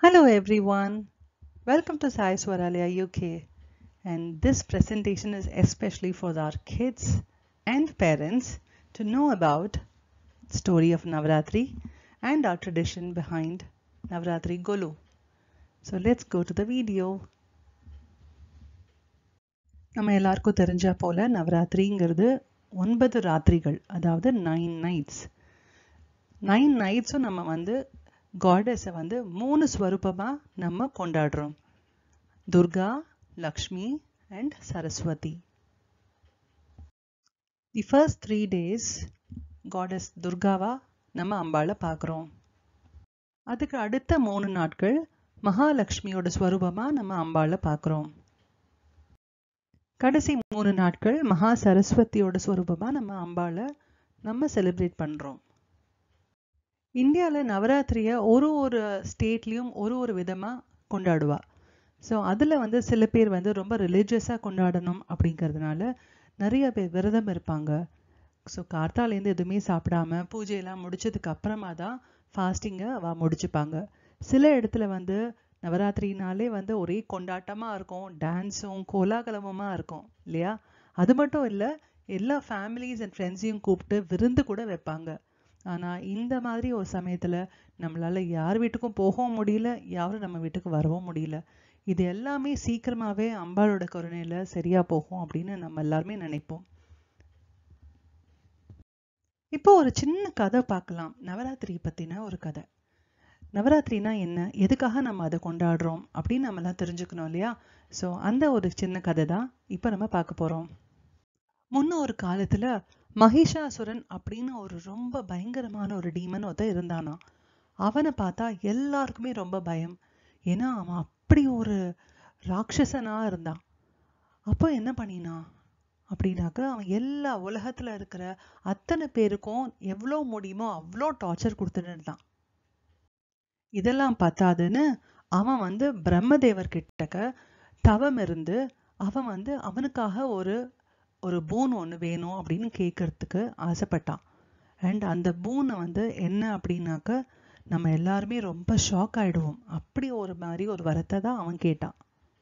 Hello everyone, welcome to Sai Swaralaya UK and this presentation is especially for our kids and parents to know about story of Navratri and our tradition behind Navratri Golu. So let's go to the video. நம்ம எல்லாருக்கும் தெரிஞ்ச போல நவராத்திரிங்கிறது ஒன்பது ராத்திரிகள் அதாவது nine nights nine நைட்ஸும் நம்ம வந்து காடஸை வந்து மூணு ஸ்வரூபமாக நம்ம கொண்டாடுறோம் Durga Lakshmi and Saraswati the first three days goddess துர்காவா நம்ம அம்பாளை பார்க்குறோம் அதுக்கு அடுத்த மூணு நாட்கள் மகாலட்சுமியோட ஸ்வரூபமாக நம்ம அம்பாளை பார்க்குறோம் கடைசி மூணு நாட்கள் மகா சரஸ்வதியோட ஸ்வரூபமாக நம்ம அம்பாளை நம்ம செலிப்ரேட் பண்ணுறோம் இந்தியாவில் நவராத்திரியை ஒரு ஒரு ஸ்டேட்லேயும் ஒரு ஒரு விதமாக கொண்டாடுவா ஸோ அதில் வந்து சில பேர் வந்து ரொம்ப ரிலீஜியஸாக கொண்டாடணும் அப்படிங்கிறதுனால நிறைய பேர் விரதம் இருப்பாங்க ஸோ கார்த்தாலேருந்து எதுவுமே சாப்பிடாம பூஜையெல்லாம் முடிச்சதுக்கு அப்புறமா தான் ஃபாஸ்டிங்கை அவ முடிச்சுப்பாங்க சில இடத்துல வந்து நவராத்திரினாலே வந்து ஒரே கொண்டாட்டமாக இருக்கும் டான்ஸும் கோலாகலமுமாக இருக்கும் இல்லையா அது மட்டும் இல்லை எல்லா ஃபேமிலிஸ் அண்ட் ஃப்ரெண்ட்ஸையும் கூப்பிட்டு விருந்து கூட வைப்பாங்க ஆனால் இந்த மாதிரி ஒரு சமயத்தில் நம்மளால் யார் வீட்டுக்கும் போகவும் முடியல யாரும் நம்ம வீட்டுக்கு வரவும் முடியல இது எல்லாமே சீக்கிரமாகவே அம்பாளோட கருணையில் சரியாக போகும் அப்படின்னு நம்ம எல்லாருமே நினைப்போம் இப்போ ஒரு சின்ன கதை பார்க்கலாம் நவராத்திரி பற்றின ஒரு கதை நவராத்திரினா என்ன எதுக்காக நம்ம அதை கொண்டாடுறோம் அப்படின்னு நம்மலாம் தெரிஞ்சுக்கணும் இல்லையா ஸோ அந்த ஒரு சின்ன கதை தான் இப்போ நம்ம பார்க்க போகிறோம் முன்ன ஒரு காலத்தில் மகிஷாசுரன் அப்படின்னு ஒரு ரொம்ப பயங்கரமான ஒரு டீமன் ஒருத்தன் இருந்தானா அவனை பார்த்தா எல்லாருக்குமே ரொம்ப பயம் ஏன்னா அவன் அப்படி ஒரு ராட்சசனா இருந்தான் அப்போ என்ன பண்ணினா அப்படின்னாக்க அவன் எல்லா உலகத்துல இருக்கிற அத்தனை பேருக்கும் எவ்வளோ முடியுமோ அவ்வளோ டார்ச்சர் கொடுத்துட்டு இருந்தான் இதெல்லாம் பார்த்தாதுன்னு அவன் வந்து பிரம்மதேவர் கிட்டக்க தவம் இருந்து அவன் வந்து அவனுக்காக ஒரு ஒரு பூன் ஒன்று வேணும் அப்படின்னு கேட்கறதுக்கு ஆசைப்பட்டான் அண்ட் அந்த பூனை வந்து என்ன அப்படின்னாக்க நம்ம எல்லாருமே ரொம்ப ஷாக் ஆயிடுவோம் அப்படி ஒரு மாதிரி ஒரு வரத்தை தான் அவன் கேட்டான்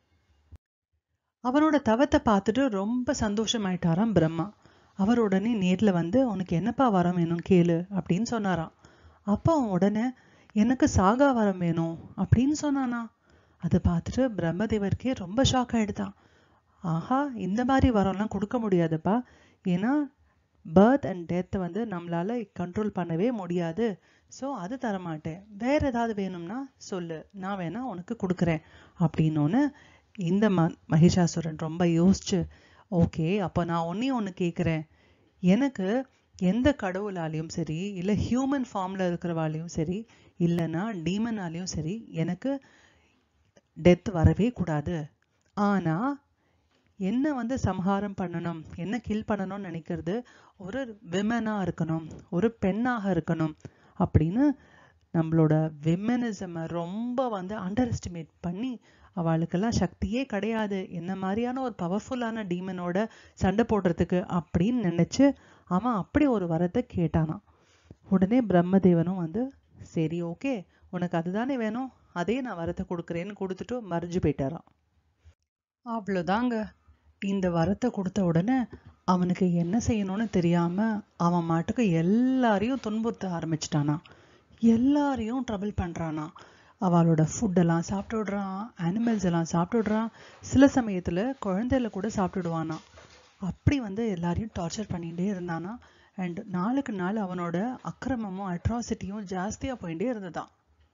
அவனோட தவத்தை பார்த்துட்டு ரொம்ப சந்தோஷமாயிட்டாராம் பிரம்மா அவர் உடனே நேர்ல வந்து உனக்கு என்னப்பா வரம் வேணும் கேளு அப்படின்னு சொன்னாராம் அப்போ அவன் உடனே எனக்கு சாகா வரம் வேணும் அப்படின்னு சொன்னானா அதை பார்த்துட்டு பிரம்மதேவருக்கே ரொம்ப ஷாக் ஆயிடுதான் ஆஹா இந்த மாதிரி வரம்லாம் கொடுக்க முடியாதுப்பா ஏன்னா பர்த் அண்ட் டெத்தை வந்து நம்மளால கண்ட்ரோல் பண்ணவே முடியாது ஸோ அது தரமாட்டேன் வேற ஏதாவது வேணும்னா சொல்லு நான் வேணா உனக்கு கொடுக்குறேன் அப்படின்னோன்னு இந்த ம மகிஷாசுரன் ரொம்ப யோசிச்சு ஓகே அப்போ நான் ஒன்னே ஒன்று கேட்குறேன் எனக்கு எந்த கடவுளாலையும் சரி இல்லை ஹியூமன் ஃபார்மில் இருக்கிறவாலையும் சரி இல்லைன்னா டீமனாலையும் சரி எனக்கு டெத் வரவே கூடாது ஆனால் என்ன வந்து சம்ஹாரம் பண்ணணும் என்ன கில் பண்ணணும்னு நினைக்கிறது ஒரு விமனாக இருக்கணும் ஒரு பெண்ணாக இருக்கணும் அப்படின்னு நம்மளோட விமனிசமை ரொம்ப வந்து அண்டர் எஸ்டிமேட் பண்ணி அவளுக்கெல்லாம் சக்தியே கிடையாது என்ன மாதிரியான ஒரு பவர்ஃபுல்லான டீமனோட சண்டை போடுறதுக்கு அப்படின்னு நினச்சி அவன் அப்படி ஒரு வரத்தை கேட்டானான் உடனே பிரம்மதேவனும் வந்து சரி ஓகே உனக்கு அதுதானே வேணும் அதே நான் வரத்தை கொடுக்குறேன்னு கொடுத்துட்டு மறைஞ்சு போயிட்டாரான் அவ்வளோதாங்க இந்த வரத்தை கொடுத்த உடனே அவனுக்கு என்ன செய்யணும்னு தெரியாம அவன் மாட்டுக்கு எல்லாரையும் துன்புறுத்த ஆரம்பிச்சிட்டானா எல்லாரையும் ட்ரபிள் பண்றானா அவளோட ஃபுட்டெல்லாம் சாப்பிட்டு விடுறான் அனிமல்ஸ் எல்லாம் சாப்பிட்டு விடுறான் சில சமயத்துல குழந்தையில கூட சாப்பிட்டுடுவானா அப்படி வந்து எல்லாரையும் டார்ச்சர் பண்ணிகிட்டே இருந்தானா அண்ட் நாளுக்கு நாள் அவனோட அக்கிரமமும் அட்ராசிட்டியும் ஜாஸ்தியா போயிட்டே இருந்ததான்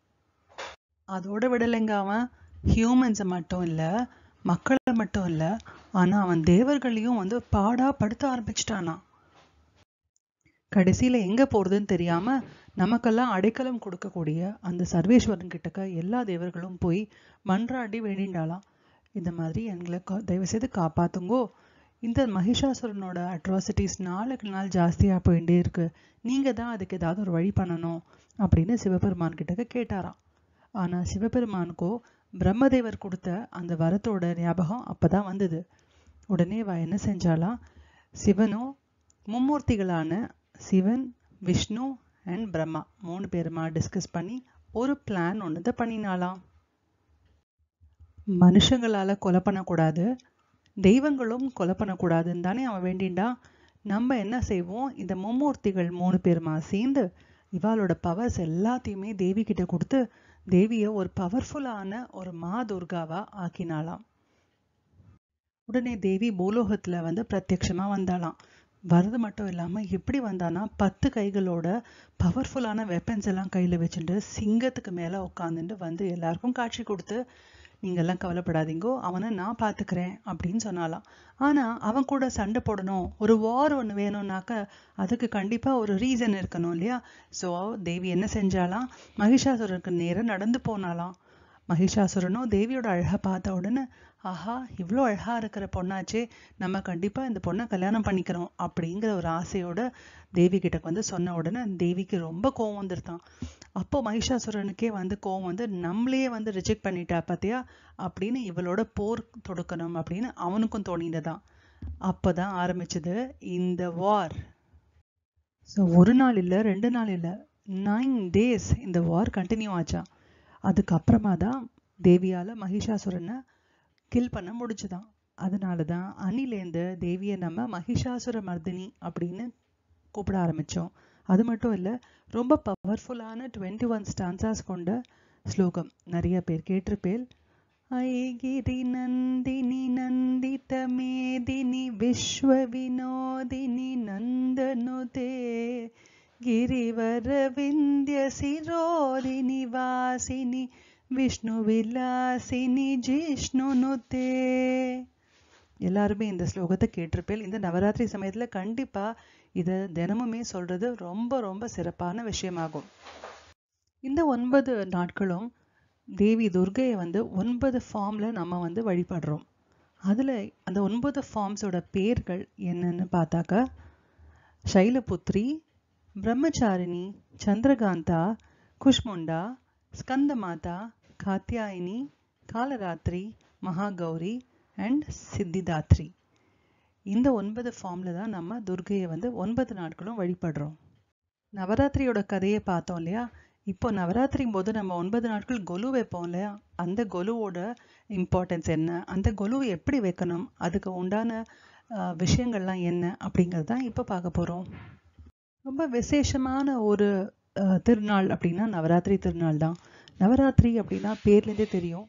அதோட விடலைங்க அவன் ஹியூமன்ஸை மட்டும் இல்லை மக்களை மட்டும் இல்லை ஆனால் அவன் தேவர்களையும் வந்து பாடா படுத்த ஆரம்பிச்சிட்டானா கடைசியில் எங்கே போகிறதுன்னு தெரியாமல் நமக்கெல்லாம் அடைக்கலம் கொடுக்கக்கூடிய அந்த சர்வேஸ்வரன் கிட்டக்க எல்லா தேவர்களும் போய் மன்றாடி வேண்டிண்டாலாம் இந்த மாதிரி எங்களை தயவுசெய்து காப்பாத்துங்கோ இந்த மகிஷாசுரனோட அட்ராசிட்டிஸ் நாளுக்கு நாள் ஜாஸ்தியாக போயிட்டே இருக்கு நீங்கள் தான் அதுக்கு ஏதாவது ஒரு வழி பண்ணணும் அப்படின்னு சிவபெருமான் கிட்டக்க கேட்டாராம் ஆனால் சிவபெருமானுக்கோ பிரம்மதேவர் கொடுத்த அந்த வரத்தோட ஞாபகம் அப்பதான் வந்தது உடனே அவ என்ன செஞ்சாலாம் சிவனும் மும்மூர்த்திகளான சிவன் விஷ்ணு அண்ட் பிரம்மா மூணு பேருமா டிஸ்கஸ் பண்ணி ஒரு பிளான் ஒன்றுதை பண்ணினாலாம் மனுஷங்களால கொலை பண்ணக்கூடாது தெய்வங்களும் கொலை பண்ணக்கூடாதுன்னு தானே அவன் வேண்டிண்டா நம்ம என்ன செய்வோம் இந்த மும்மூர்த்திகள் மூணு பேருமா சேர்ந்து இவாளோட பவர்ஸ் எல்லாத்தையுமே தேவி கிட்ட கொடுத்து தேவியை ஒரு பவர்ஃபுல்லான ஒரு மா துர்காவா ஆக்கினாளாம் உடனே தேவி பூலோகத்துல வந்து பிரத்யட்சமா வந்தாளாம் வரது மட்டும் இல்லாம எப்படி வந்தானா பத்து கைகளோட பவர்ஃபுல்லான வெப்பன்ஸ் எல்லாம் கையில வச்சுட்டு சிங்கத்துக்கு மேல உட்காந்துட்டு வந்து எல்லாருக்கும் காட்சி கொடுத்து நீங்க எல்லாம் கவலைப்படாதீங்கோ அவனை நான் பாத்துக்கிறேன் அப்படின்னு சொன்னாலாம் ஆனா அவன் கூட சண்டை போடணும் ஒரு வார் ஒண்ணு வேணும்னாக்க அதுக்கு கண்டிப்பா ஒரு ரீசன் இருக்கணும் இல்லையா சோ தேவி என்ன செஞ்சாலாம் மகிஷாசுரனுக்கு நேரம் நடந்து போனாலாம் மகிஷாசுரனும் தேவியோட அழகை பார்த்த உடனே ஆஹா இவ்வளோ அழகா இருக்கிற பொண்ணாச்சே நம்ம கண்டிப்பா இந்த பொண்ணை கல்யாணம் பண்ணிக்கிறோம் அப்படிங்கிற ஒரு ஆசையோட தேவி கிட்ட வந்து சொன்ன உடனே தேவிக்கு ரொம்ப கோவம் வந்துருதான் அப்போ மகிஷாசுரனுக்கே வந்து கோவம் வந்து நம்மளையே வந்து ரிஜெக்ட் பண்ணிட்டா பாத்தியா அப்படின்னு இவளோட போர் தொடுக்கணும் அப்படின்னு அவனுக்கும் தோணினதான் அப்பதான் ஆரம்பிச்சது இந்த வார் ஸோ ஒரு நாள் இல்லை ரெண்டு நாள் இல்லை நைன் டேஸ் இந்த வார் கண்டினியூ ஆச்சா அதுக்கப்புறமா தான் தேவியால மகிஷாசுரனை கில் பண்ண முடிச்சுதான் அதனால தான் அன்னிலேருந்து தேவியை நம்ம மகிஷாசுர மர்தினி அப்படின்னு கூப்பிட ஆரம்பிச்சோம் அது மட்டும் இல்லை ரொம்ப பவர்ஃபுல்லான டுவெண்ட்டி ஒன் ஸ்டான்சாஸ் கொண்ட ஸ்லோகம் நிறைய பேர் கேட்டிருப்பேல் ஐகிரி நந்தினி நந்தித மேதினி விஸ்வ வினோதினி நந்தனுதே ಗಿರಿವರ ವಿಂಧ್ಯ ಸಿರೋದಿನಿ ವಾಸಿನಿ விஷ்ணு விலாசினி ஜிஷ்ணுனுதே எல்லாருமே இந்த ஸ்லோகத்தை கேட்டிருப்பேன் இந்த நவராத்திரி சமயத்துல கண்டிப்பா இதை தினமுமே சொல்றது ரொம்ப ரொம்ப சிறப்பான விஷயமாகும் இந்த ஒன்பது நாட்களும் தேவி துர்கையை வந்து ஒன்பது ஃபார்ம்ல நம்ம வந்து வழிபடுறோம் அதுல அந்த ஒன்பது ஃபார்ம்ஸோட பேர்கள் என்னன்னு பார்த்தாக்கா சைலபுத்ரி பிரம்மச்சாரிணி சந்திரகாந்தா குஷ்முண்டா ஸ்கந்தமாதா காத்தியாயினி காலராத்திரி மகாகௌரி அண்ட் சித்திதாத்ரி இந்த ஒன்பது ஃபார்ம்ல தான் நம்ம துர்கையை வந்து ஒன்பது நாட்களும் வழிபடுறோம் நவராத்திரியோட கதையை பார்த்தோம் இல்லையா இப்போ நவராத்திரி போது நம்ம ஒன்பது நாட்கள் கொலு வைப்போம் இல்லையா அந்த கொலுவோட இம்பார்ட்டன்ஸ் என்ன அந்த கொலு எப்படி வைக்கணும் அதுக்கு உண்டான அஹ், விஷயங்கள்லாம் என்ன அப்படிங்கிறது தான் இப்போ பார்க்க போறோம் ரொம்ப விசேஷமான ஒரு அஹ், திருநாள் அப்படின்னா நவராத்திரி திருநாள் தான் நவராத்திரி அப்படின்னா பேர்லேருந்தே தெரியும்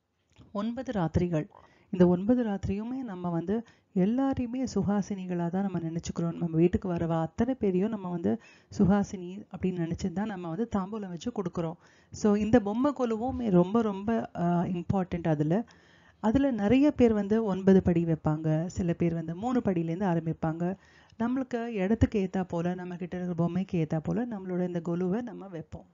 ஒன்பது ராத்திரிகள் இந்த ஒன்பது ராத்திரியுமே நம்ம வந்து எல்லாரையுமே சுஹாசினிகளாக தான் நம்ம நினச்சிக்கிறோம் நம்ம வீட்டுக்கு வரவா அத்தனை பேரையும் நம்ம வந்து சுஹாசினி அப்படின்னு நினச்சி தான் நம்ம வந்து தாம்பூலம் வச்சு கொடுக்குறோம் ஸோ இந்த பொம்மை கொலுவும் ரொம்ப ரொம்ப இம்பார்ட்டண்ட் அதில் அதில் நிறைய பேர் வந்து ஒன்பது படி வைப்பாங்க சில பேர் வந்து மூணு படியிலேருந்து ஆரம்பிப்பாங்க நம்மளுக்கு இடத்துக்கு ஏற்றா போல் நம்ம கிட்ட இருக்கிற பொம்மைக்கு ஏற்றா போல் நம்மளோட இந்த கொலுவை நம்ம வைப்போம்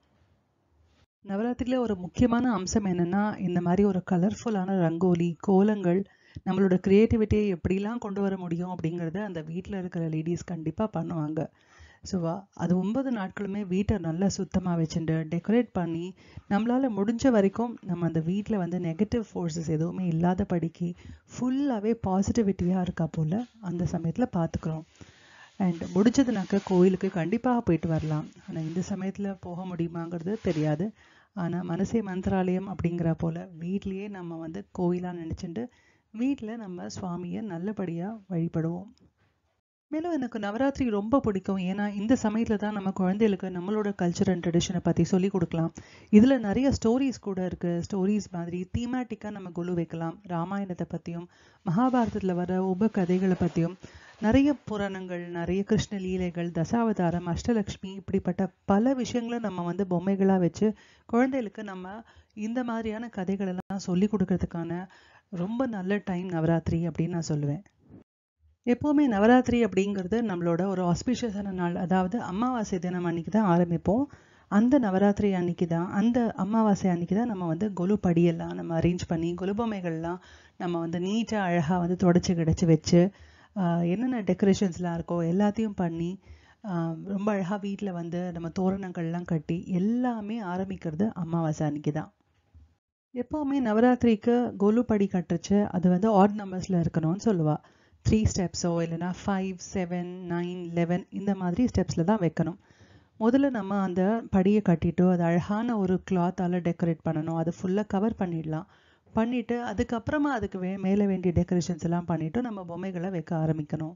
நவராத்திரியில ஒரு முக்கியமான அம்சம் என்னன்னா இந்த மாதிரி ஒரு கலர்ஃபுல்லான ரங்கோலி கோலங்கள் நம்மளோட கிரியேட்டிவிட்டியை எப்படிலாம் கொண்டு வர முடியும் அப்படிங்கறத அந்த வீட்டில் இருக்கிற லேடிஸ் கண்டிப்பா பண்ணுவாங்க ஸோ அது ஒன்பது நாட்களுமே வீட்டை நல்லா சுத்தமா வச்சுட்டு டெக்கரேட் பண்ணி நம்மளால முடிஞ்ச வரைக்கும் நம்ம அந்த வீட்டில் வந்து நெகட்டிவ் ஃபோர்ஸஸ் எதுவுமே இல்லாத படிக்கு ஃபுல்லாகவே பாசிட்டிவிட்டியாக இருக்கா போல அந்த சமயத்தில் பார்த்துக்கிறோம் அண்ட் முடிஞ்சதுனாக்க கோயிலுக்கு கண்டிப்பாக போயிட்டு வரலாம் ஆனால் இந்த சமயத்தில் போக முடியுமாங்கிறது தெரியாது ஆனால் மனசே மந்திராலயம் அப்படிங்கிற போல வீட்லேயே நம்ம வந்து கோயிலாக நினச்சிட்டு வீட்டில் நம்ம சுவாமியை நல்லபடியாக வழிபடுவோம் மேலும் எனக்கு நவராத்திரி ரொம்ப பிடிக்கும் ஏன்னா இந்த சமயத்தில் தான் நம்ம குழந்தைகளுக்கு நம்மளோட கல்ச்சர் அண்ட் ட்ரெடிஷனை பற்றி சொல்லி கொடுக்கலாம் இதில் நிறைய ஸ்டோரிஸ் கூட இருக்குது ஸ்டோரிஸ் மாதிரி தீமேட்டிக்காக நம்ம குழு வைக்கலாம் ராமாயணத்தை பற்றியும் மகாபாரதத்தில் வர உப கதைகளை பற்றியும் நிறைய புராணங்கள் நிறைய கிருஷ்ண லீலைகள் தசாவதாரம் அஷ்டலக்ஷ்மி இப்படிப்பட்ட பல விஷயங்களை நம்ம வந்து பொம்மைகளாக வச்சு குழந்தைகளுக்கு நம்ம இந்த மாதிரியான கதைகள் எல்லாம் சொல்லி கொடுக்கறதுக்கான ரொம்ப நல்ல டைம் நவராத்திரி அப்படின்னு நான் சொல்லுவேன் எப்போவுமே நவராத்திரி அப்படிங்கிறது நம்மளோட ஒரு ஆஸ்பிஷியஸான நாள் அதாவது அமாவாசை தினம் அன்னைக்கு தான் ஆரம்பிப்போம் அந்த நவராத்திரி அன்னைக்கு தான் அந்த அமாவாசை அன்னைக்கு தான் நம்ம வந்து கொலு படியெல்லாம் நம்ம அரேஞ்ச் பண்ணி கொலு பொம்மைகள்லாம் நம்ம வந்து நீட்டாக அழகாக வந்து தொடச்சி கிடச்சி வச்சு ஆஹ் என்னென்ன டெக்கரேஷன்ஸ்லாம் இருக்கோ எல்லாத்தையும் பண்ணி ஆஹ் ரொம்ப அழகாக வீட்டில் வந்து நம்ம தோரணங்கள்லாம் கட்டி எல்லாமே ஆரம்பிக்கிறது அமாவாசை அன்னைக்கு தான் எப்போவுமே நவராத்திரிக்கு கொலு படி கட்டுச்சு அது வந்து ஆட் நம்பர்ஸில் இருக்கணும்னு சொல்லுவா த்ரீ ஸ்டெப்ஸோ இல்லைன்னா ஃபைவ் செவன் நைன் லெவன் இந்த மாதிரி ஸ்டெப்ஸில் தான் வைக்கணும் முதல்ல நம்ம அந்த படியை கட்டிட்டு அது அழகான ஒரு கிளாத்தால் டெக்கரேட் பண்ணணும் அதை ஃபுல்லாக கவர் பண்ணிடலாம் பண்ணிட்டு அதுக்கப்புறமா அதுக்கு வே மேலே வேண்டிய டெக்கரேஷன்ஸ் எல்லாம் பண்ணிட்டு நம்ம பொம்மைகளை வைக்க ஆரம்பிக்கணும்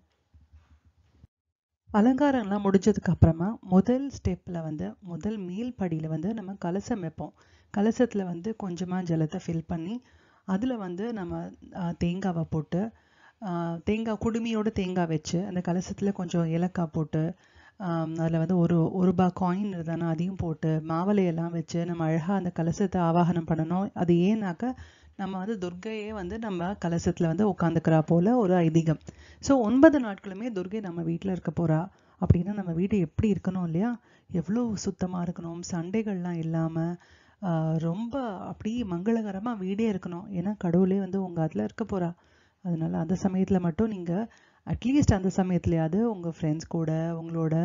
அலங்காரம்லாம் முடிஞ்சதுக்கு அப்புறமா முதல் ஸ்டெப்பில் வந்து முதல் மேல் படியில் வந்து நம்ம கலசம் வைப்போம் கலசத்தில் வந்து கொஞ்சமாக ஜலத்தை ஃபில் பண்ணி அதில் வந்து நம்ம ஆஹ், தேங்காவை போட்டு ஆஹ், தேங்காய் குடுமியோட தேங்காய் வச்சு அந்த கலசத்தில் கொஞ்சம் ஏலக்காய் போட்டு அதில் வந்து ஒரு ஒரு ரூபா காயின் இருந்தானா அதையும் போட்டு மாவளையெல்லாம் வச்சு நம்ம அழகாக அந்த கலசத்தை ஆவாகனம் பண்ணணும் அது ஏன்னாக்க நம்ம வந்து துர்க்கையே வந்து நம்ம கலசத்தில் வந்து உட்காந்துக்கிறா போல ஒரு ஐதீகம் ஸோ ஒன்பது நாட்களுமே துர்கை நம்ம வீட்டில் இருக்க போறா அப்படின்னா நம்ம வீடு எப்படி இருக்கணும் இல்லையா எவ்வளோ சுத்தமாக இருக்கணும் சண்டைகள்லாம் இல்லாமல் ரொம்ப அப்படியே மங்களகரமாக வீடே இருக்கணும் ஏன்னா கடவுளே வந்து உங்கள் அதில் இருக்க போறா அதனால அந்த சமயத்தில் மட்டும் நீங்கள் அட்லீஸ்ட் அந்த சமயத்துலையாவது உங்கள் ஃப்ரெண்ட்ஸ் கூட உங்களோட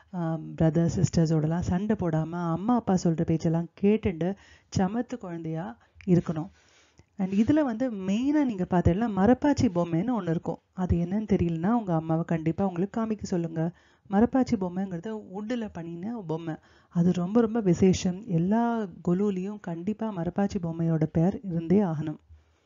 பிரதர் சிஸ்டர்ஸோடலாம் சண்டை போடாமல் அம்மா அப்பா சொல்கிற பேச்செல்லாம் கேட்டுட்டு சமத்து குழந்தையா இருக்கணும் அண்ட் இதில் வந்து மெயினாக நீங்கள் பார்த்தீங்கன்னா மரப்பாச்சி பொம்மைன்னு ஒன்று இருக்கும் அது என்னன்னு தெரியலனா உங்கள் அம்மாவை கண்டிப்பாக உங்களுக்கு காமிக்க சொல்லுங்கள் மரப்பாச்சி பொம்மைங்கிறது உட்டில் பண்ணின பொம்மை அது ரொம்ப ரொம்ப விசேஷம் எல்லா கொலுலையும் கண்டிப்பாக மரப்பாச்சி பொம்மையோட பேர் இருந்தே ஆகணும்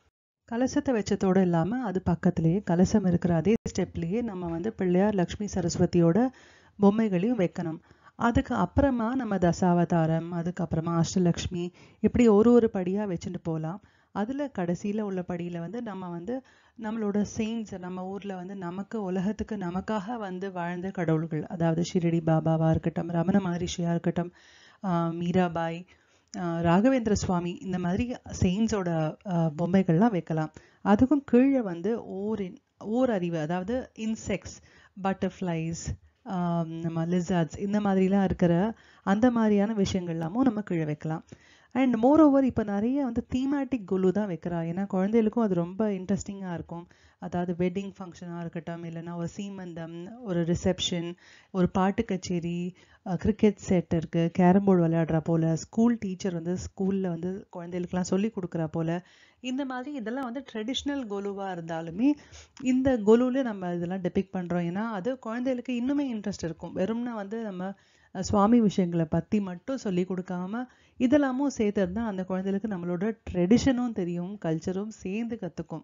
கலசத்தை வச்சதோடு இல்லாமல் அது பக்கத்துலேயே கலசம் இருக்கிற அதே ஸ்டெப்லேயே நம்ம வந்து பிள்ளையார் லக்ஷ்மி சரஸ்வதியோட பொம்மைகளையும் வைக்கணும் அதுக்கு அப்புறமா நம்ம தசாவதாரம் அதுக்கப்புறமா அஷ்டலக்ஷ்மி இப்படி ஒரு ஒரு படியாக வச்சுட்டு போகலாம் அதில் கடைசியில் உள்ள படியில் வந்து நம்ம வந்து நம்மளோட செயின்ஸ் நம்ம ஊரில் வந்து நமக்கு உலகத்துக்கு நமக்காக வந்து வாழ்ந்த கடவுள்கள் அதாவது ஷிரடி பாபாவாக இருக்கட்டும் ரமண மகரிஷியாக இருக்கட்டும் ஆஹ் மீராபாய் ஆஹ் ராகவேந்திர சுவாமி இந்த மாதிரி செயின்ஸோட பொம்மைகள்லாம் வைக்கலாம் அதுக்கும் கீழே வந்து ஓரின் ஓர் அறிவு அதாவது இன்செக்ட்ஸ் பட்டர்ஃப்ளைஸ் நம்ம லிசார்ட்ஸ் இந்த மாதிரிலாம் இருக்கிற அந்த மாதிரியான விஷயங்கள்லாமும் நம்ம கீழே வைக்கலாம் அண்ட் மோர் ஓவர் இப்போ நிறைய வந்து தீமேட்டிக் குலு தான் வைக்கிறா ஏன்னா குழந்தைகளுக்கும் அது ரொம்ப இன்ட்ரெஸ்டிங்காக இருக்கும் அதாவது வெட்டிங் ஃபங்க்ஷனாக இருக்கட்டும் இல்லைன்னா ஒரு சீமந்தம் ஒரு ரிசப்ஷன் ஒரு பாட்டு கச்சேரி கிரிக்கெட் செட் இருக்குது கேரம் போர்டு விளையாடுறா போல் ஸ்கூல் டீச்சர் வந்து ஸ்கூலில் வந்து குழந்தைகளுக்குலாம் சொல்லி கொடுக்குறா போல் இந்த மாதிரி இதெல்லாம் வந்து ட்ரெடிஷ்னல் கொலுவாக இருந்தாலுமே இந்த கொலுவில் நம்ம இதெல்லாம் டெபிக் பண்ணுறோம் ஏன்னா அது குழந்தைகளுக்கு இன்னுமே இன்ட்ரெஸ்ட் இருக்கும் வெறும்னா வந்து நம்ம அஹ், சுவாமி விஷயங்களை பற்றி மட்டும் சொல்லி கொடுக்காம இதெல்லாமும் சேர்த்து இருந்தால் அந்த குழந்தைகளுக்கு நம்மளோட ட்ரெடிஷனும் தெரியும் கல்ச்சரும் சேர்ந்து கற்றுக்கும்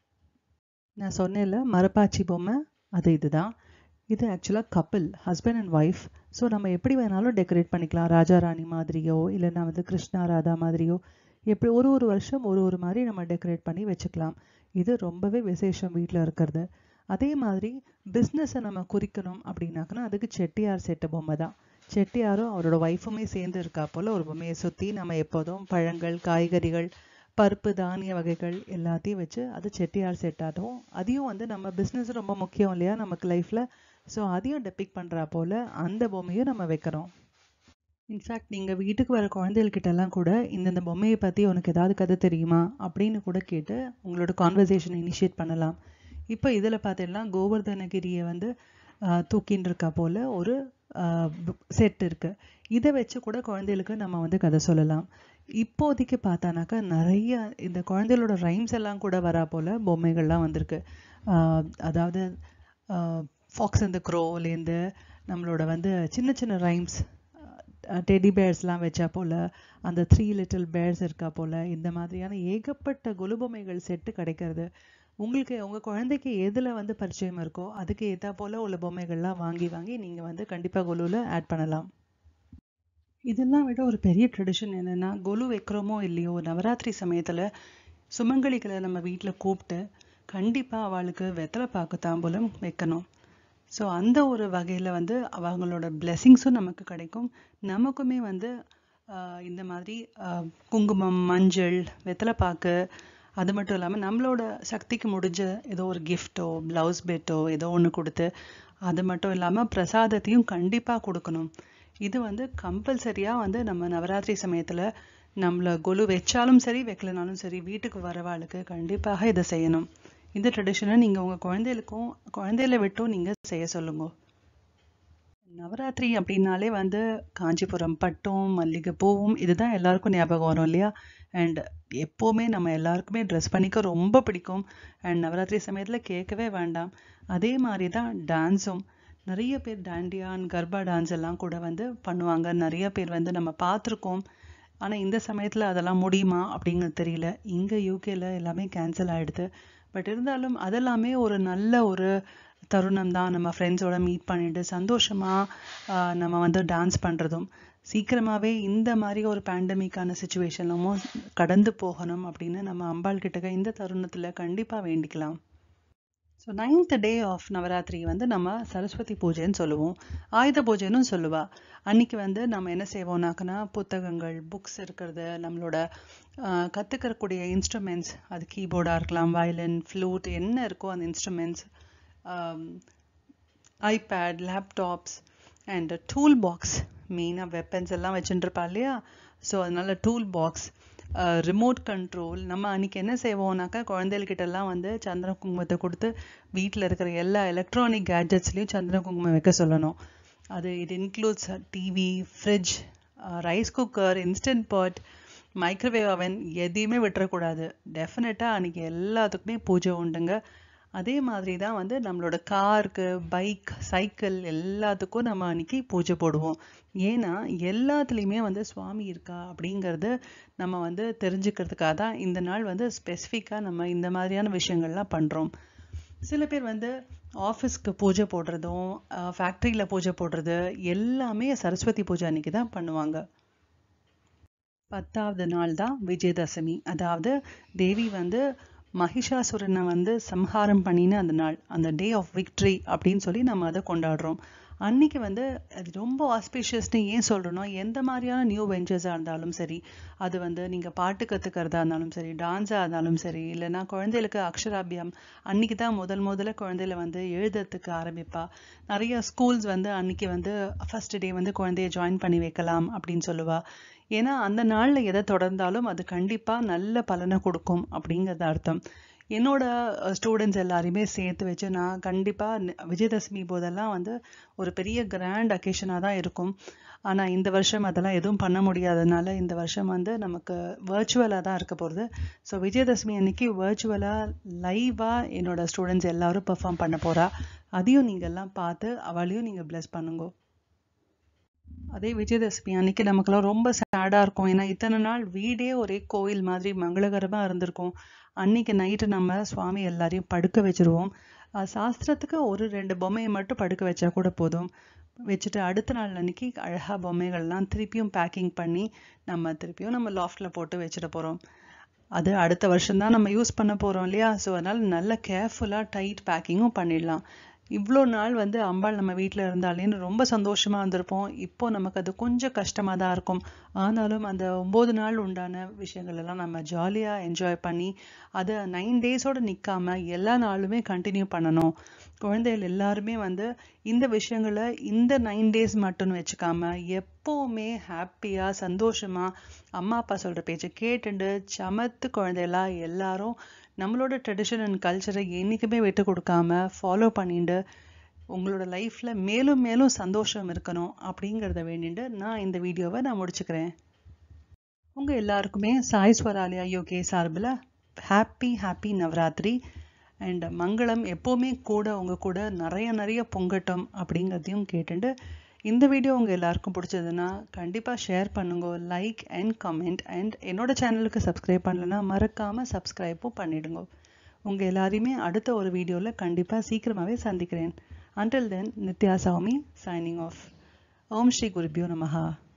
நான் சொன்னேன்ல மரப்பாச்சி பொம்மை அது இதுதான் இது ஆக்சுவலாக couple husband and wife so நம்ம எப்படி வேணாலும் டெக்கரேட் பண்ணிக்கலாம் ராஜா ராணி மாதிரியோ இல்லைன்னா வந்து கிருஷ்ணா ராதா மாதிரியோ எப்படி ஒரு ஒரு வருஷம் ஒரு ஒரு மாதிரி நம்ம டெக்கரேட் பண்ணி வச்சுக்கலாம் இது ரொம்பவே விசேஷம் வீட்டில் இருக்கிறது அதே மாதிரி பிஸ்னஸை நம்ம குறிக்கணும் அப்படின்னாக்கனா அதுக்கு செட்டியார் செட்டு பொம்மை தான் செட்டியாரும் அவரோட ஒய்ஃபுமே சேர்ந்து இருக்கா போல் ஒரு பொம்மையை சுற்றி நம்ம எப்போதும் பழங்கள் காய்கறிகள் பருப்பு தானிய வகைகள் எல்லாத்தையும் வச்சு அது செட்டியார் செட் ஆகும் அதையும் வந்து நம்ம பிஸ்னஸ் ரொம்ப முக்கியம் இல்லையா நமக்கு லைஃப்பில் ஸோ அதையும் டெபிக் பண்ணுறா போல் அந்த பொம்மையும் நம்ம வைக்கிறோம் இன்ஃபேக்ட் நீங்கள் வீட்டுக்கு வர குழந்தைகள்கிட்ட எல்லாம் கூட இந்தந்த பொம்மையை பற்றி உனக்கு ஏதாவது கதை தெரியுமா அப்படின்னு கூட கேட்டு உங்களோட கான்வர்சேஷன் இனிஷியேட் பண்ணலாம் இப்போ இதில் பார்த்தீங்கன்னா கோவர்தனகிரியை வந்து ஆஹ், தூக்கின்னு இருக்கா போல் ஒரு செட் இருக்குது இதை வச்சு கூட குழந்தைகளுக்கு நம்ம வந்து கதை சொல்லலாம் இப்போதைக்கு பார்த்தானாக்கா நிறைய இந்த குழந்தைகளோட ரைம்ஸ் எல்லாம் கூட வரா போல் பொம்மைகள்லாம் வந்திருக்கு ஆஹ், அதாவது ஃபாக்ஸ் அந்த க்ரோலேருந்து நம்மளோட வந்து சின்ன சின்ன ரைம்ஸ் டெடி பேர்ஸ்லாம் வச்சா போல் அந்த த்ரீ லிட்டில் பேர்ஸ் இருக்கா போல் இந்த மாதிரியான ஏகப்பட்ட கொலுபொம்மைகள் செட்டு கிடைக்கிறது உங்களுக்கு உங்கள் குழந்தைக்கு எதில் வந்து பரிச்சயம் இருக்கோ அதுக்கு ஏற்றா போல் உள்ள பொம்மைகள்லாம் வாங்கி வாங்கி நீங்கள் வந்து கண்டிப்பாக கொலுவில் ஆட் பண்ணலாம் இதெல்லாம் விட ஒரு பெரிய ட்ரெடிஷன் என்னென்னா கொலு வைக்கிறோமோ இல்லையோ நவராத்திரி சமயத்தில் சுமங்கலிகளை நம்ம வீட்டில் கூப்பிட்டு கண்டிப்பாக அவளுக்கு வெத்தலை பாக்கு தாம்பூலம் வைக்கணும் ஸோ அந்த ஒரு வகையில் வந்து அவங்களோட பிளெஸ்ஸிங்ஸும் நமக்கு கிடைக்கும் நமக்குமே வந்து ஆஹ், இந்த மாதிரி ஆஹ், குங்குமம் மஞ்சள் வெத்தலை பாக்கு அது மட்டும் இல்லாமல் நம்மளோட சக்திக்கு முடிஞ்ச ஏதோ ஒரு கிஃப்ட்டோ ப்ளவுஸ் பெட்டோ ஏதோ ஒன்று கொடுத்து அது மட்டும் இல்லாமல் பிரசாதத்தையும் கண்டிப்பாக கொடுக்கணும் இது வந்து கம்பல்சரியாக வந்து நம்ம நவராத்திரி சமயத்தில் நம்மளை கொலு வச்சாலும் சரி வைக்கலனாலும் சரி வீட்டுக்கு வரவாளுக்கு கண்டிப்பாக இதை செய்யணும் இந்த ட்ரெடிஷனை நீங்கள் உங்கள் குழந்தைகளுக்கும் குழந்தையில விட்டும் நீங்கள் செய்ய சொல்லுங்க நவராத்திரி அப்படின்னாலே வந்து காஞ்சிபுரம் பட்டும் மல்லிகை பூவும் இதுதான் எல்லாருக்கும் ஞாபகம் வரும் இல்லையா அண்ட் எப்போவுமே நம்ம எல்லாருக்குமே ட்ரெஸ் பண்ணிக்க ரொம்ப பிடிக்கும் அண்ட் நவராத்திரி சமயத்தில் கேட்கவே வேண்டாம் அதே மாதிரி தான் டான்ஸும் நிறைய பேர் டாண்டியான் கர்பா டான்ஸ் எல்லாம் கூட வந்து பண்ணுவாங்க நிறைய பேர் வந்து நம்ம பார்த்துருக்கோம் ஆனால் இந்த சமயத்தில் அதெல்லாம் முடியுமா அப்படிங்கிறது தெரியல இங்கே யூகேல எல்லாமே கேன்சல் ஆகிடுது பட் இருந்தாலும் அதெல்லாமே ஒரு நல்ல ஒரு தருணம் தான் நம்ம ஃப்ரெண்ட்ஸோட மீட் பண்ணிட்டு சந்தோஷமாக நம்ம வந்து டான்ஸ் பண்ணுறதும் சீக்கிரமாகவே இந்த மாதிரி ஒரு பேண்டமிக்கான சுச்சுவேஷன்லமும் கடந்து போகணும் அப்படின்னு நம்ம அம்பாள் கிட்டக்க இந்த தருணத்தில் கண்டிப்பாக வேண்டிக்கலாம் so ninth day of Navratri வந்து நம்ம சரஸ்வதி பூஜைன்னு சொல்லுவோம் ஆயுத பூஜைன்னு சொல்லுவா அன்னைக்கு வந்து நம்ம என்ன செய்வோம்னாக்கனா புத்தகங்கள் புக்ஸ் இருக்கிறது நம்மளோட கற்றுக்கக்கூடிய இன்ஸ்ட்ருமெண்ட்ஸ் அது கீபோர்டாக இருக்கலாம் வயலின் ஃப்ளூட் என்ன இருக்கோ அந்த instruments iPad laptops and tool box மெயினாக வெப்பன்ஸ் எல்லாம் வச்சுட்டுருப்பா இல்லையா ஸோ அதனால டூல் பாக்ஸ் ரிமோட் கண்ட்ரோல் நம்ம அன்றைக்கி என்ன செய்வோம்னாக்கா குழந்தைகிட்டலாம் வந்து சந்திர குங்குமத்தை கொடுத்து வீட்டில் இருக்கிற எல்லா எலக்ட்ரானிக் கேட்ஜெட்ஸ்லேயும் சந்திர குங்குமம் வைக்க சொல்லணும் அது it includes TV fridge rice cooker instant pot microwave oven எதையுமே விட்டுறக்கூடாது டெஃபினட்டாக அன்றைக்கி எல்லாத்துக்குமே பூஜை உண்டுங்க அதே மாதிரி தான் வந்து நம்மளோட காருக்கு பைக் சைக்கிள் எல்லாத்துக்கும் நம்ம அன்னைக்கு பூஜை போடுவோம் ஏன்னா எல்லாத்துலேயுமே வந்து சுவாமி இருக்கா அப்படிங்கிறது நம்ம வந்து தெரிஞ்சுக்கிறதுக்காக தான் இந்த நாள் வந்து ஸ்பெசிஃபிக்காக நம்ம இந்த மாதிரியான விஷயங்கள்லாம் பண்ணுறோம் சில பேர் வந்து ஆஃபீஸ்க்கு பூஜை போடுறதும் ஃபேக்ட்ரியில் பூஜை போடுறது எல்லாமே சரஸ்வதி பூஜை அன்னைக்கு தான் பண்ணுவாங்க பத்தாவது நாள் தான் விஜயதசமி அதாவது தேவி வந்து மகிஷாசுரனை வந்து சம்ஹாரம் பண்ணின அந்த நாள் அந்த டே ஆஃப் விக்ட்ரி அப்படின்னு சொல்லி நம்ம அதை கொண்டாடுறோம் அன்னைக்கு வந்து அது ரொம்ப ஆஸ்பீஷியஸ்னு ஏன் சொல்கிறோன்னா எந்த மாதிரியான நியூ வெஞ்சர்ஸாக இருந்தாலும் சரி அது வந்து நீங்கள் பாட்டு கற்றுக்கிறதா இருந்தாலும் சரி டான்ஸாக இருந்தாலும் சரி இல்லைனா குழந்தைகளுக்கு அக்ஷராபியம் அன்னைக்கு தான் முதல் முதல்ல குழந்தையில வந்து எழுதுறதுக்கு ஆரம்பிப்பா நிறைய ஸ்கூல்ஸ் வந்து அன்னைக்கு வந்து ஃபர்ஸ்ட் டே வந்து குழந்தைய ஜாயின் பண்ணி வைக்கலாம் அப்படின்னு சொல்லுவா ஏன்னா அந்த நாளில் எதை தொடர்ந்தாலும் அது கண்டிப்பாக நல்ல பலனை கொடுக்கும் அப்படிங்கிறது அர்த்தம் என்னோட ஸ்டூடெண்ட்ஸ் எல்லாரையுமே சேர்த்து வச்சு நான் கண்டிப்பாக விஜயதசமி போதெல்லாம் வந்து ஒரு பெரிய கிராண்ட் அக்கேஷனாக தான் இருக்கும் ஆனால் இந்த வருஷம் அதெல்லாம் எதுவும் பண்ண முடியாததுனால இந்த வருஷம் வந்து நமக்கு வர்ச்சுவலாக தான் இருக்க போகிறது ஸோ விஜயதசமி அன்னைக்கு வர்ச்சுவலாக லைவாக என்னோட ஸ்டூடெண்ட்ஸ் எல்லாரும் பெர்ஃபார்ம் பண்ண போகிறா அதையும் நீங்கள் எல்லாம் பார்த்து அவளையும் நீங்கள் ப்ளஸ் பண்ணுங்க அதே விஜயதசமி அன்னைக்கு நமக்கெல்லாம் ரொம்ப சேடாக இருக்கும் ஏன்னா இத்தனை நாள் வீடே ஒரே கோயில் மாதிரி மங்களகரமாக இருந்திருக்கும் அன்னைக்கு நைட்டு நம்ம சுவாமி எல்லாரையும் படுக்க வச்சிருவோம் சாஸ்திரத்துக்கு ஒரு ரெண்டு பொம்மையை மட்டும் படுக்க வச்சா கூட போதும் வச்சுட்டு அடுத்த நாள் அன்னைக்கு அழகாக பொம்மைகள்லாம் திருப்பியும் பேக்கிங் பண்ணி நம்ம திருப்பியும் நம்ம லாஃப்டில் போட்டு வச்சுட்டு போகிறோம் அது அடுத்த வருஷம் தான் நம்ம யூஸ் பண்ண போகிறோம் இல்லையா ஸோ அதனால் நல்ல கேர்ஃபுல்லாக டைட் பேக்கிங்கும் பண்ணிடலாம் இவ்வளோ நாள் வந்து அம்பாள் நம்ம வீட்டில் இருந்தாலேன்னு ரொம்ப சந்தோஷமாக இருந்திருப்போம் இப்போ நமக்கு அது கொஞ்சம் கஷ்டமாக தான் இருக்கும் ஆனாலும் அந்த ஒம்பது நாள் உண்டான விஷயங்கள் எல்லாம் நம்ம ஜாலியாக என்ஜாய் பண்ணி அதை நைன் டேஸோடு நிற்காம எல்லா நாளுமே கண்டினியூ பண்ணணும் குழந்தைகள் எல்லாருமே வந்து இந்த விஷயங்களை இந்த நைன் டேஸ் மட்டும்னு வச்சுக்காம எப்போவுமே ஹாப்பியாக சந்தோஷமாக அம்மா அப்பா சொல்கிற பேச்சை கேட்டுண்டு சமத்து குழந்தைகளா எல்லாரும் நம்மளோட ட்ரெடிஷன் அண்ட் கல்ச்சரை என்றைக்குமே விட்டு கொடுக்காம ஃபாலோ பண்ணிட்டு உங்களோட லைஃப்பில் மேலும் மேலும் சந்தோஷம் இருக்கணும் அப்படிங்கிறத வேண்டிட்டு நான் இந்த வீடியோவை நான் முடிச்சுக்கிறேன் உங்கள் எல்லாருக்குமே சாய் ஸ்வராலயா யோகே சார்பில் ஹாப்பி ஹாப்பி நவராத்திரி அண்ட் மங்களம் எப்போவுமே கூட உங்கள் கூட நிறைய நிறைய பொங்கட்டும் அப்படிங்கிறதையும் கேட்டுட்டு இந்த வீடியோ உங்கள் எல்லாருக்கும் பிடிச்சதுன்னா கண்டிப்பாக ஷேர் பண்ணுங்க லைக் அண்ட் கமெண்ட் அண்ட் என்னோட சேனலுக்கு சப்ஸ்கிரைப் பண்ணலன்னா மறக்காமல் சப்ஸ்கிரைப்பும் பண்ணிடுங்க உங்கள் எல்லாரையுமே அடுத்த ஒரு வீடியோவில் கண்டிப்பாக சீக்கிரமாகவே சந்திக்கிறேன் until then Nithya Soumi signing off ஓம் ஸ்ரீ குருபியோ நமஹா